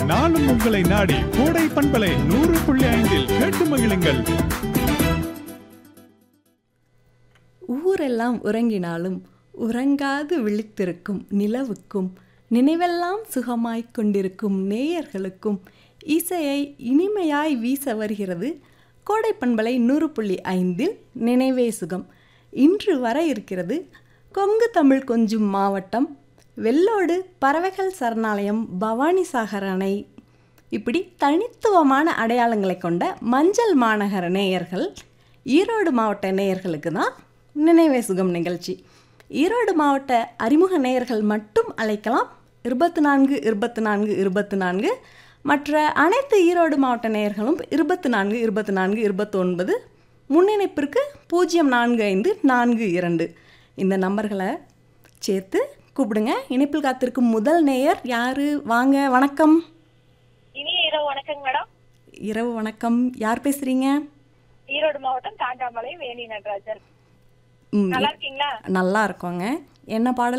நாளும் உங்களை நாடி கோடை பண்பலை நூறு புள்ளி ஐந்தில் கேட்டு மகிழுங்கள் ஊரெல்லாம் உறங்கினாலும் உறங்காது விழித்திருக்கும் நிலவுக்கும் நினைவெல்லாம் சுகமாய்க் கொண்டிருக்கும் நேயர்களுக்கும் இசையை இனிமையாய் வீச வருகிறது கோடை பண்பலை நூறு புள்ளி ஐந்தில் நினைவே சுகம் இன்று வர இருக்கிறது கொங்கு தமிழ் கொஞ்சும் மாவட்டம் வெள்ளோடு பறவைகள் சரணாலயம் பவானி சாகர் அணை இப்படி தனித்துவமான அடையாளங்களை கொண்ட மஞ்சள் மாநகர நேயர்கள் ஈரோடு மாவட்ட நேயர்களுக்கு தான் நினைவே சுகம் நிகழ்ச்சி ஈரோடு மாவட்ட அறிமுக நேயர்கள் மட்டும் அழைக்கலாம் இருபத்தி நான்கு இருபத்தி நான்கு இருபத்தி நான்கு மற்ற அனைத்து ஈரோடு மாவட்ட நேயர்களும் இருபத்தி நான்கு இருபத்தி நான்கு இருபத்தொன்பது முன்னிணைப்பிற்கு பூஜ்ஜியம் நான்கு ஐந்து நான்கு இரண்டு இந்த நம்பர்களை சேர்த்து கூப்பிடுங்க இணைப்பில் காத்திருக்கும் முதல் நேயர் யாரு வாங்க வணக்கம் இனிய இரவு வணக்கங்க மேடம் இரவு வணக்கம் யார் பேசுறீங்க ஈரோடு மாவட்டம் தாண்டாமலை வேணி நடராஜன் ம், நல்லா இருக்கீங்களா நல்லா இருக்கோங்க என்ன பாடல்